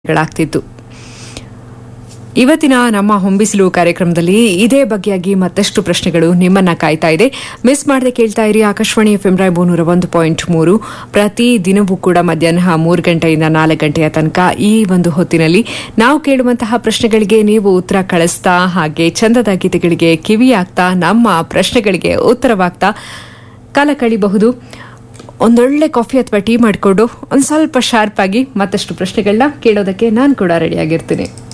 ಗಳಾಗ್ತಿತ್ತು ಇವತ್ತಿನ ನಮ್ಮ ಹೊಂಬಿಸಿಲು ಕಾರ್ಯಕ್ರಮದಲ್ಲಿ ಇದೇ ಬಗೆಯಾಗಿ ಮತ್ತಷ್ಟು ಪ್ರಶ್ನೆಗಳು ನಿಮ್ಮನ್ನ ಕಾಯ್ತಾ ಇದೆ ಮಿಸ್ ಮಾಡದೆ ಕೇಳ್ತಾ ಇರಿ ಆಕಾಶವಾಣಿ ಎಫ್ ಎಂ ರಾಯ್ ನೂರ ಒಂದು ಪಾಯಿಂಟ್ ಮೂರು ಪ್ರತಿ ದಿನವೂ ಕೂಡ ಮಧ್ಯಾಹ್ನ ಮೂರು ಗಂಟೆಯಿಂದ ನಾಲ್ಕು ಗಂಟೆಯ ತನಕ ಈ ಒಂದು ಹೊತ್ತಿನಲ್ಲಿ ನಾವು ಕೇಳುವಂತಹ ಪ್ರಶ್ನೆಗಳಿಗೆ ನೀವು ಉತ್ತರ ಕಳಿಸ್ತಾ ಹಾಗೆ ಚಂದದ ಗೀತೆಗಳಿಗೆ ಕಿವಿಯಾಗ್ತಾ ನಮ್ಮ ಪ್ರಶ್ನೆಗಳಿಗೆ ಉತ್ತರವಾಗ್ತಾ ಕಾಲ ಕಳಿಬಹುದು ಒಂದೊಳ್ಳೆ ಕಾಫಿ ಅಥವಾ ಟೀ ಮಾಡಿಕೊಂಡು ಒಂದು ಸ್ವಲ್ಪ ಶಾರ್ಪ್ ಆಗಿ ಮತ್ತಷ್ಟು ಪ್ರಶ್ನೆಗಳನ್ನ ಕೇಳೋದಕ್ಕೆ ನಾನು ಕೂಡ ರೆಡಿಯಾಗಿರ್ತೀನಿ